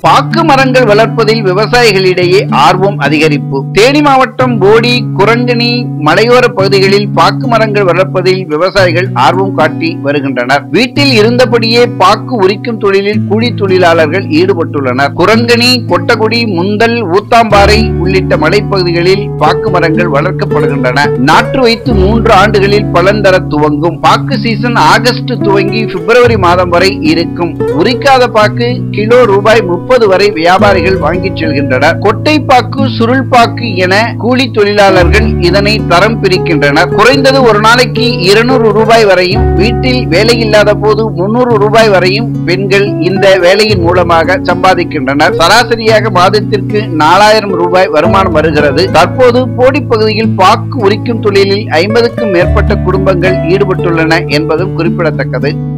பாக்கு மரங்கள் வளர்ப்பதில் விவசாயிகளிடையே ஆர்வம் அதிகரிப்பு தேனி மாவட்டம் போடி குரங்கணி மலையோர பகுதிகளில் பாக்கு மரங்கள் வளர்ப்பதில் விவசாயிகள் ஆர்வம் காட்டி வருகின்றனர் வீட்டில் இருந்தபடியே பாக்கு உரிக்கும் தொழிலில் கூலி தொழிலாளர்கள் ஈடுபட்டுள்ளனர் குரங்கணி கொட்டகுடி முந்தல் ஊத்தாம்பாறை உள்ளிட்ட மலைப்பகுதிகளில் பாக்கு மரங்கள் வளர்க்கப்படுகின்றன நாற்று வைத்து மூன்று ஆண்டுகளில் பலன் தர துவங்கும் பாக்கு சீசன் ஆகஸ்ட் துவங்கி பிப்ரவரி மாதம் வரை இருக்கும் உரிக்காத பாக்கு கிலோ ரூபாய் முப்பது வரை வியாபாரிகள் வாங்கிச் செல்கின்றனர் கொட்டை பாக்கு சுருள் பாக்கு என கூலி தொழிலாளர்கள் இதனை தரம் பிரிக்கின்றனர் குறைந்தது ஒரு நாளைக்கு இருநூறு ரூபாய் வரையும் வீட்டில் வேலை இல்லாத போது முன்னூறு ரூபாய் வரையும் பெண்கள் இந்த வேலையின் மூலமாக சம்பாதிக்கின்றனர் சராசரியாக மாதத்திற்கு நாலாயிரம் ரூபாய் வருமானம் வருகிறது தற்போது போடி பகுதியில் பாக்கு உரிக்கும் தொழிலில் ஐம்பதுக்கும் மேற்பட்ட குடும்பங்கள் ஈடுபட்டுள்ளன என்பதும் குறிப்பிடத்தக்கது